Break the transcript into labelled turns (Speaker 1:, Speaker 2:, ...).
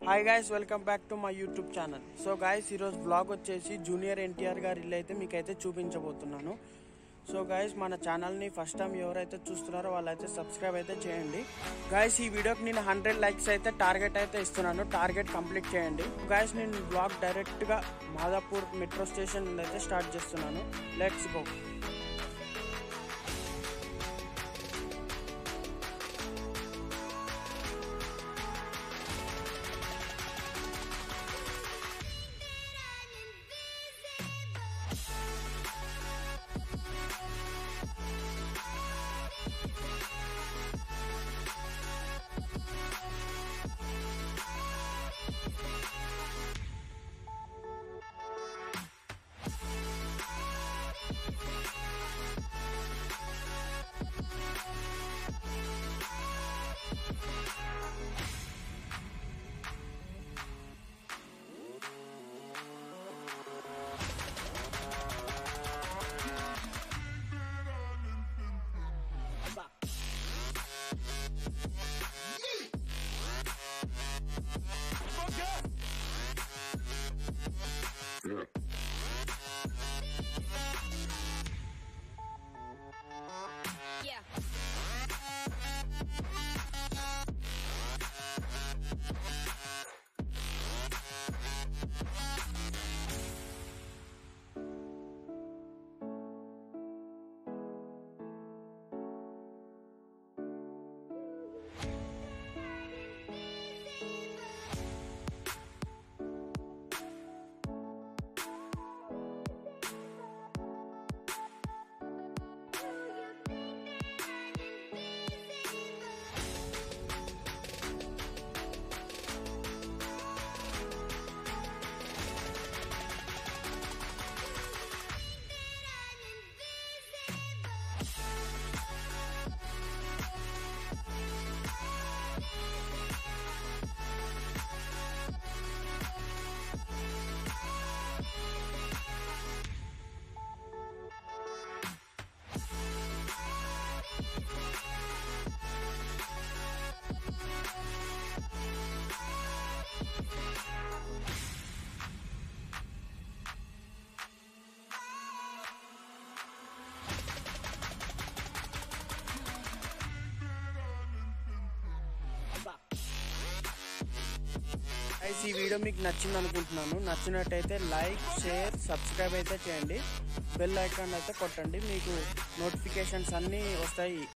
Speaker 1: Hi guys welcome back to my YouTube channel so guys ఈరోజు blog వచ్చేసి junior NTR గారి ఇల్లు అయితే మీకైతే చూపించబోతున్నాను సో గాయస్ మన ఛానల్ని ఫస్ట్ టైం ఎవరైతే చూస్తున్నారో వాళ్ళైతే సబ్స్క్రైబ్ అయితే చేయండి గాయస్ ఈ వీడియోకి నేను హండ్రెడ్ లైక్స్ అయితే టార్గెట్ అయితే ఇస్తున్నాను టార్గెట్ కంప్లీట్ చేయండి గాయస్ నేను బ్లాగ్ డైరెక్ట్గా మాదాపూర్ మెట్రో స్టేషన్ నుండి అయితే స్టార్ట్ చేస్తున్నాను లెట్స్ గో
Speaker 2: Yeah.
Speaker 1: గైస్ ఈ వీడియో మీకు నచ్చింది అనుకుంటున్నాను నచ్చినట్టయితే లైక్ షేర్ సబ్స్క్రైబ్ అయితే చేయండి బెల్ ఐకాన్ అయితే కొట్టండి మీకు నోటిఫికేషన్స్ అన్నీ వస్తాయి